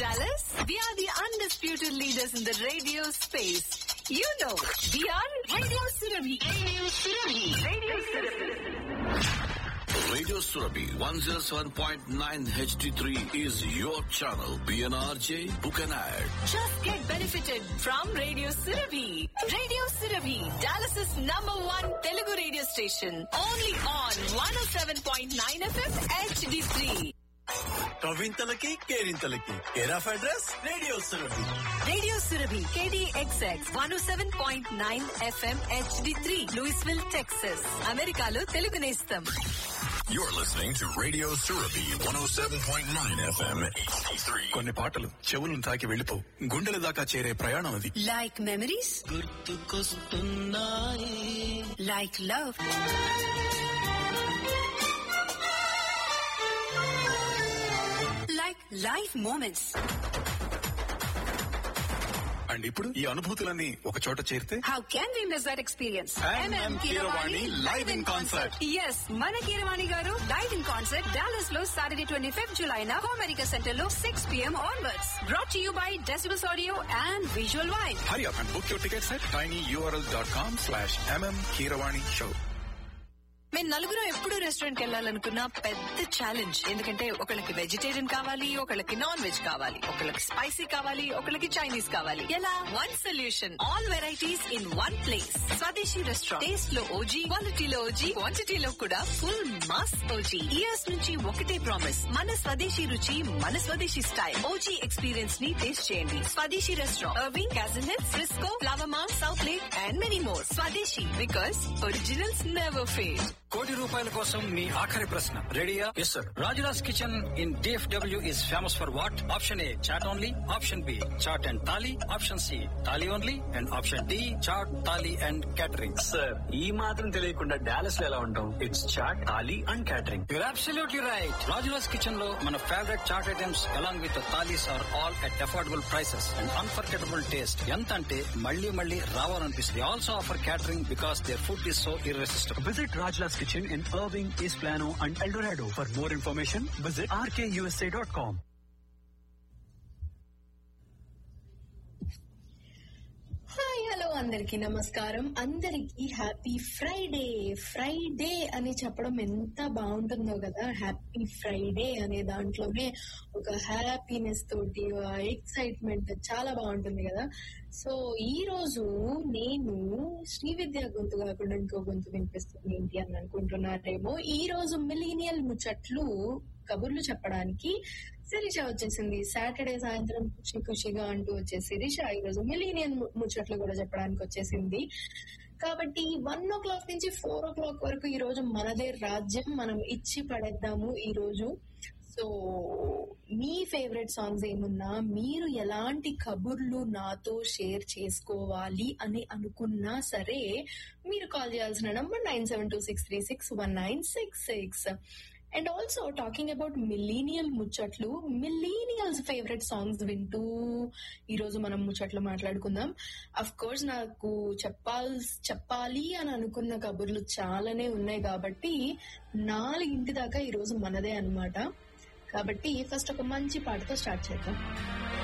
Dallas? We are the undisputed leaders in the radio space. You know, we are Radio Surabhi. Radio Surabhi. Radio Surabhi. Radio Surabhi 107.9 HD3 is your channel. PNRJ, book an ad. Just get benefited from Radio Surabhi. Radio Surabhi, Dallas's number one Telugu radio station. Only on 107.9 FM HD3. కవింతలకి కేరింతలకి care of address radio Surabhi Radio Surabhi, KDXX 107.9 FM HD3, Louisville, Texas. అమెరికాలో తెలుగు నేస్తం You're listening to Radio Surabhi 107.9 FM HD3. కొన్ని పాటలు చెవులను తాకి వెళ్ళిపోవు గుండెల దాకా చేరే ప్రయాణం అది like memories like love like life moments and ఇప్పుడు ఈ అనుభూతులన్నీ ఒక చోట చేరితే how can we miss that experience MM Keeravani live in concert. Yes మన Keeravani garu live in concert Dallas లో సాటర్డే ట్వంటీ ఫిఫ్త్ జులై నా అమెరికా సెంటర్ లో six PM onwards brought you by decibels audio and visual వైన్ hurry up and book your tickets at tiny URL dot com slash MM Keeravani show మేము నలుగురు ఎప్పుడు restaurant కి వెళ్ళాలనుకున్న పెద్ద challenge ఎందుకంటే ఒకళ్ళకి వెజిటేరియన్ కావాలి ఒకళ్ళకి నాన్ వెజ్ కావాలి ఒకళ్ళకి స్పైసీ కావాలి ఒకళ్ళకి చైనీస్ కావాలి ఎలా one solution all varieties in one place Swadeshi restaurant taste లో ఓజీ క్వాలిటీలో ఓజీ క్వాంటిటీలో కూడా ఫుల్ మాస్ ఓజీ ఇయర్స్ నుంచి ఒకటే ప్రామిస్ మన స్వదేశీ రుచి మన స్వదేశీ స్టైల్ ఓజీ ఎక్స్పీరియన్స్ ని టేస్ట్ చేయండి Swadeshi restaurant Irving Castle Hills Frisco Flower Mound Southlake and many more Swadeshi because originals never fail కోటి రూపాయల కోసం మీ ఆఖరి ప్రశ్న రెడీయా yes sir Rajulas kitchen in DFW is famous for what option A chaat only option B chaat and thali option C thali only and option D chaat thali and catering sir ఈ మాత్రం తెలియకుండా డాలస్ లో ఎలా ఉంటాం it's chaat thali and catering you're absolutely right Rajulas kitchen లో మన favourite chaat items along with thalis are all at affordable prices and unforgettable taste ఎంత అంటే మళ్ళీ మళ్ళీ రావాలనిపిస్తుంది also offer catering because their food is so irresistible visit Rajulas kitchen in Irving East Plano and Eldorado for more information visit RKUSA dot com hi hello అందరికి నమస్కారం అందరికి happy Friday Friday అని చెప్పడం ఎంత బాగుంటుందో కదా హ్యాపీ ఫ్రైడే అనే దాంట్లోనే ఒక హ్యాపీనెస్ తోటి ఎక్సైట్మెంట్ చాలా బాగుంటుంది కదా సో ఈ రోజు నేను శ్రీ విద్యా గొంతు కాకుండా ఇంకో గొంతు వినిపిస్తుంది ఏంటి అని అనుకుంటున్నారేమో ఈ రోజు మిలీనియల్ ముచ్చట్లు కబుర్లు చెప్పడానికి శిరీష వచ్చేసింది సాటర్డే సాయంత్రం ఖుషి ఖుషిగా అంటూ వచ్చే శిరీష ఈ రోజు మిలీనియన్ ముచ్చట్లు కూడా చెప్పడానికి వచ్చేసింది కాబట్టి వన్ ఓ క్లాక్ నుంచి ఫోర్ ఓ క్లాక్ వరకు ఈ రోజు మనదే రాజ్యం మనం ఇచ్చి పడేద్దాము ఈ రోజు సో మీ ఫేవరెట్ సాంగ్స్ ఏమున్నా మీరు ఎలాంటి కబుర్లు నాతో షేర్ చేసుకోవాలి అని అనుకున్నా సరే మీరు కాల్ చేయాల్సిన number nine seven two six three six one nine six six and also talking about millennial ముచ్చట్లు మిలీనియల్స్ ఫేవరెట్ సాంగ్స్ వింటూ ఈ రోజు మనం ముచ్చట్లు మాట్లాడుకుందాం అఫ్ కోర్స్ నాకు చెప్పాల్ చెప్పాలి అని అనుకున్న కబుర్లు చాలానే ఉన్నాయి కాబట్టి నాలుగింటి దాకా ఈ రోజు మనదే అన్నమాట కాబట్టి ఫస్ట్ ఒక మంచి పాటతో స్టార్ట్ చేద్దాం